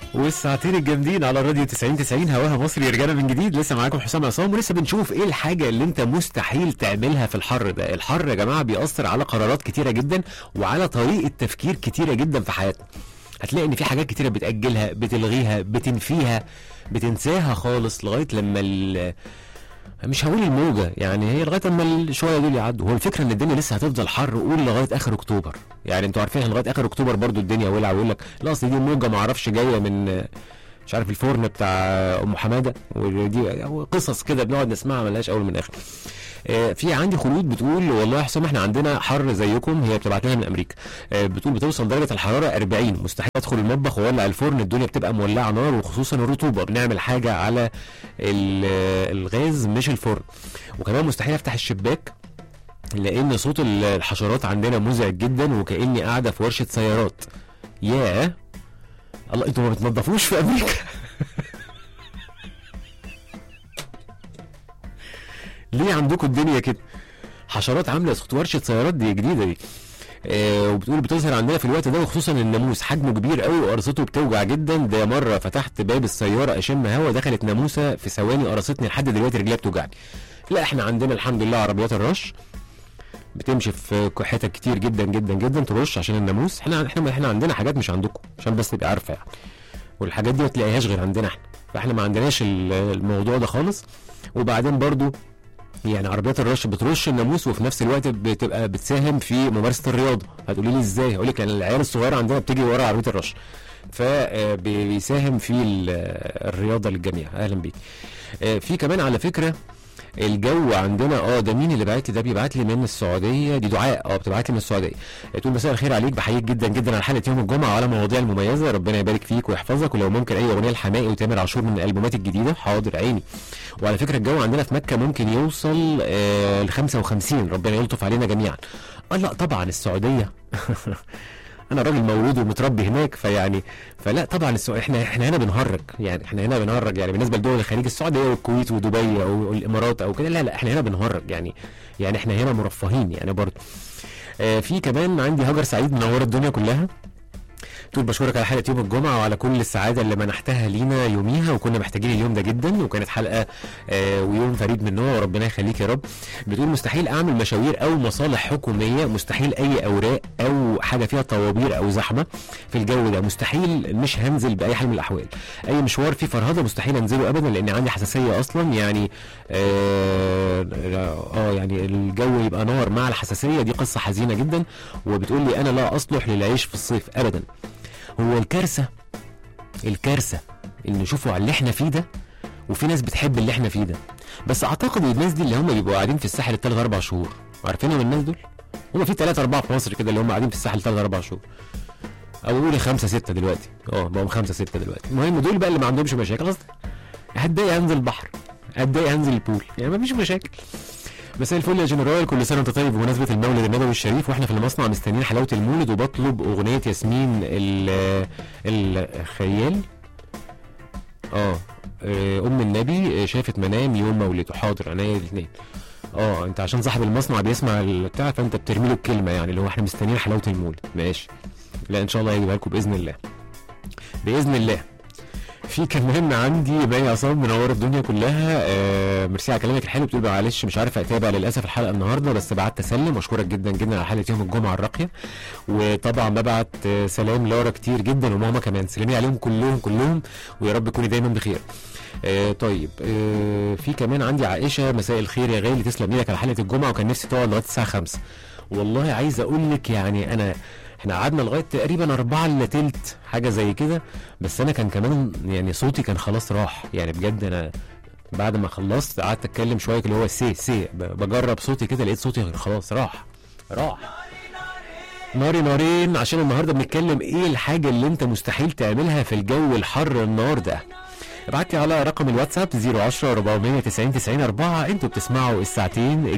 والساعتين الجامدين على الراديو 90 90 هواها مصري رجعنا من جديد لسه معاكم حسام عصام ولسه بنشوف ايه الحاجه اللي انت مستحيل تعملها في الحر ده الحر يا جماعه بيأثر على قرارات كتيره جدا وعلى طريقه تفكير كتيره جدا في حياتنا هتلاقي ان في حاجات كتيره بتأجلها بتلغيها بتنفيها بتنساها خالص لغايه لما ال مش هقول الموجة يعني هي لغاية اما الشوية دول يعدوا هو الفكرة ان الدنيا لسه هتفضل حر قول لغاية اخر اكتوبر يعني انتوا عارفين لغاية اخر اكتوبر برضو الدنيا ولع ويقول لك لا اصل دي موجة ما اعرفش جاية من مش عارف الفرن بتاع ام حماده ودي قصص كده بنقعد نسمعها ملهاش اول من اخر آه، في عندي خلود بتقول والله يا حسام احنا عندنا حر زيكم هي بتبعت لنا من امريكا آه، بتقول بتوصل درجه الحراره 40 مستحيل ادخل المطبخ واولع الفرن الدنيا بتبقى مولعه نار وخصوصا الرطوبه بنعمل حاجه على ال- آه، الغاز مش الفرن وكمان مستحيل افتح الشباك لان صوت ال- الحشرات عندنا مزعج جدا وكاني قاعده في ورشه سيارات ياه الله انتوا ما بتنضفوش في امريكا ليه عندكم الدنيا كده حشرات عامله صوت ورشه سيارات دي جديده دي آه وبتقول بتظهر عندنا في الوقت ده وخصوصا الناموس حجمه كبير قوي وقرصته بتوجع جدا ده مره فتحت باب السياره اشم هوا دخلت ناموسه في ثواني قرصتني لحد دلوقتي رجليها بتوجعني لا احنا عندنا الحمد لله عربيات الرش بتمشي في حتت كتير جدا جدا جدا ترش عشان الناموس احنا احنا احنا عندنا حاجات مش عندكم عشان بس تبقى عارفه يعني والحاجات دي ما تلاقيهاش غير عندنا احنا فاحنا ما عندناش ال- الموضوع ده خالص وبعدين برضو يعني عربيات الرش بترش الناموس وفي نفس الوقت بتبقى بتساهم في ممارسه الرياضه هتقولي لي ازاي هقول لك يعني العيال الصغيره عندنا بتيجي ورا عربيه الرش فبيساهم في ال- الرياضه للجميع اهلا بيك آه، في كمان على فكره الجو عندنا اه ده مين اللي بعت لي ده بيبعت لي من السعوديه دي دعاء اه بتبعت لي من السعوديه تقول مساء الخير عليك بحييك جدا جدا على حلقه يوم الجمعه وعلى المواضيع المميزه ربنا يبارك فيك ويحفظك ولو ممكن اي اغنيه لحماقي وتامر عاشور من الالبومات الجديده حاضر عيني وعلى فكره الجو عندنا في مكه ممكن يوصل آه ل 55 ربنا يلطف علينا جميعا اه لا طبعا السعوديه انا راجل مولود ومتربي هناك فيعني فلا طبعا السعوديه احنا احنا هنا بنهرج يعني احنا هنا بنهرج يعني بالنسبه لدول الخليج السعوديه والكويت ودبي او الامارات او كده لا لا احنا هنا بنهرج يعني يعني احنا هنا مرفهين يعني برضه آه في كمان عندي هاجر سعيد منوره الدنيا كلها تقول بشكرك على حلقه يوم الجمعه وعلى كل السعاده اللي منحتها لينا يوميها وكنا محتاجين اليوم ده جدا وكانت حلقه آه ويوم فريد من نوعه وربنا يخليك يا رب بتقول مستحيل اعمل مشاوير او مصالح حكوميه مستحيل اي اوراق او حاجه فيها طوابير او زحمه في الجو ده مستحيل مش هنزل باي حال من الاحوال اي مشوار فيه فرهضه مستحيل انزله ابدا لان عندي حساسيه اصلا يعني اه, آه يعني الجو يبقى نار مع الحساسيه دي قصه حزينه جدا وبتقول لي انا لا اصلح للعيش في الصيف ابدا هو الكارثه الكارثه ان نشوفوا على اللي احنا فيه ده وفي ناس بتحب اللي احنا فيه ده بس اعتقد الناس دي اللي هم بيبقوا قاعدين في الساحل الثلاث اربع شهور عارفينهم الناس دول هم في ثلاثة أربعة في مصر كده اللي هم قاعدين في الساحل ثلاث أربع شهور أو قولي خمسة ستة دلوقتي اه بقوا خمسة ستة دلوقتي المهم دول بقى اللي ما عندهمش مشاكل أصلا هتضايق هنزل البحر هتضايق هنزل البول يعني ما فيش مشاكل مساء الفل يا جنرال كل سنه وانت طيب بمناسبه المولد النبوي الشريف واحنا في المصنع مستنيين حلاوه المولد وبطلب اغنيه ياسمين ال- الخيال اه آه، ام النبي شافت منام يوم مولده حاضر عينيا الاثنين اه انت عشان صاحب المصنع بيسمع البتاع فانت بترمي له الكلمه يعني اللي هو احنا مستنيين حلاوه المولد ماشي لا ان شاء الله هيجيبها لكم باذن الله باذن الله في كمان عندي مي عصام منوره الدنيا كلها آه ميرسي على كلامك الحلو بتقول معلش مش عارف اتابع للاسف الحلقه النهارده بس بعت تسلم واشكرك جدا جدا على حلقه يوم الجمعه الراقيه وطبعا ببعت آه سلام لارا كتير جدا وماما كمان سلمي عليهم كلهم كلهم ويا رب تكوني دايما بخير آه طيب آه في كمان عندي عائشه مساء الخير يا غالي تسلم ايدك على حلقه الجمعه وكان نفسي تقعد لغايه الساعه 5 والله عايز اقول لك يعني انا احنا قعدنا لغايه تقريبا أربعة الا تلت حاجه زي كده بس انا كان كمان يعني صوتي كان خلاص راح يعني بجد انا بعد ما خلصت قعدت اتكلم شويه اللي هو سي سي ب- بجرب صوتي كده لقيت صوتي خلاص راح راح ناري نارين عشان النهارده بنتكلم ايه الحاجه اللي انت مستحيل تعملها في الجو الحر النار ده ابعت لي على رقم الواتساب 010 490 90 4 انتوا بتسمعوا الساعتين